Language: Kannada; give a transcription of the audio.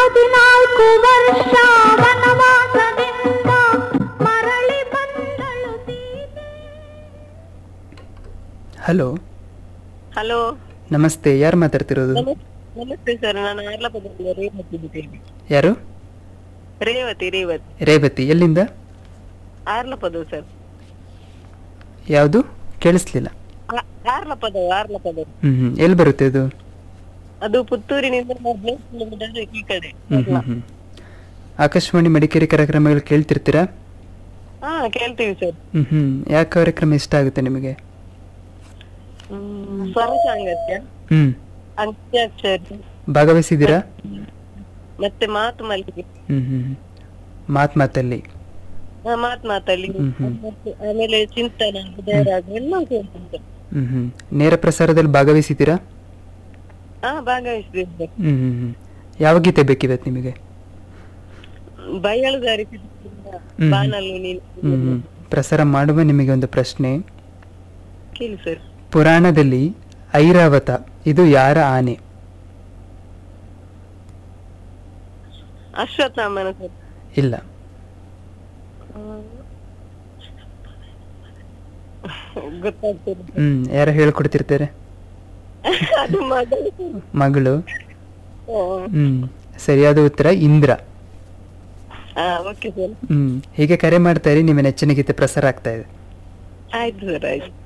ಹದಿನಾಲ್ಕು ವರ್ಷ ವನವಾಸದಿಂದ ಮರಳಿ ಬಂದಳು ಸೀತೆ ಹಲೋ ಹಲೋ ನಮಸ್ತೆ ಯಾರು ಮಾತಾಡ್ತಿರೋದು ನಮಸ್ತೆ ಸರ್ ನಾನು ಆರ್ಲಪದದಿಂದ ರೇವತಿ ಇದ್ದೇನೆ ಯಾರು ರೇವತಿ ರೇವತಿ ರೇವತಿ ಎಲ್ಲಿಂದ ಆರ್ಲಪದ ಸರ್ ಯಾವುದು ಕೇಳಿಸ್ಲಿಲ್ಲ ಆ- ಆರ್ಲಪದ ಆರ್ಲಪದ ಹ್ಮ್ ಹ್ಮ್ ಎಲ್ಲಿ ಬರುತ್ತೆ ಇದು ಅದು ಪುತ್ತೂರಿನಿಂದ ಹದಿನೈದು ಕಿಲೋಮೀಟರ್ ಈ ಕಡೆ ಹ್ಮ್ ಹ್ಮ್ ಹ್ಮ್ ಆಕಾಶವಾಣಿ ಮಡಿಕೇರಿ ಕಾರ್ಯಕ್ರಮಗಳು ಕೇಳ್ತಿರ್ತೀರಾ ಹಾ ಕೇಳ್ತೀವಿ ಸರ್ ಹ್ಮ್ ಹ್ಮ್ ಯಾವ ಕಾರ್ಯಕ್ರಮ ಇಷ್ಟ ಆಗುತ್ತೆ ನಿಮಗೆ ಹ್ಮ್ ಸ್ವರ ಸಾಂಗತ್ಯ ಹ್ಮ್ ಅಂತ್ಯಾಕ್ಷರಿ ಭಾಗವಹಿಸಿದ್ದೀರಾ ಮತ್ತೆ ಮಾತು ಮಲ್ಲಿಗೆ ಹ್ಮ್ ಹ್ಮ್ ಹ್ಮ್. ಮಾತ್ ಮಾತಲ್ಲಿ ಆ, ಮಾತು ಮಾತಲ್ಲಿ ಹ್ಮ್ ಹ್ಮ್. ಮತ್ತೆ ಆಮೇಲೆ ಚಿಂತನ ಹೃದಯರಾಗ ಎಲ್ಲ ಕೇಳ್ತೀನಿ ಸರ್ ಹ್ಮ್ ಹ್ಮ್ ನೇರ ಪ್ರಸಾರದಲ್ಲಿ ಭಾಗವಹಿಸಿದ್ದೀರಾ ಹಾ ಭಾಗವಹಿಸಿದ್ದೀವಿ ಸರ್ ಹ್ಮ್ ಹ್ಮ್ ಹ್ಮ್ ಯಾವ ಗೀತೆ ಬೇಕಿವತ್ತು ನಿಮಗೆ ಬಯಲುದಾರಿ ಹ್ಮ್. ಬಾನಲ್ಲು ನೀನು ಹ್ಮ್ ಹ್ಮ್ ಪ್ರಸಾರ ಮಾಡುವ ನಿಮಗೆ ಒಂದು ಪ್ರಶ್ನೆ ಕೇಳಿ ಸರ್ ಪುರಾಣದಲ್ಲಿ ಐರಾವತ ಇದು ಯಾರ ಆನೆ ಅಶ್ವತ್ಥಾಮನ ಸರ್ ಇಲ್ಲ ಗೊತ್ತಾಗ್ತದೆ ಹ್ಮ್ ಯಾರು ಹೇಳ್ಕೊಡ್ತಿರ್ತಾರೆ ಅದು ಮಗಳು ಮಗಳು ಹ್ಮ್. ಹ್ಮ್ ಸರಿಯಾದ ಉತ್ತರ ಇಂದ್ರ ಹಾ ಓಕೆ ಸರ್ ಹ್ಮ್ ಹೀಗೆ ಕರೆ ಮಾಡ್ತಾ ಇರಿ ನಿಮ್ಮ ನೆಚ್ಚಿನ ಗೀತೆ ಪ್ರಸಾರ ಆಗ್ತಾ ಇದೆ ಆಯ್ತು ಸರ್ ಆಯ್ತು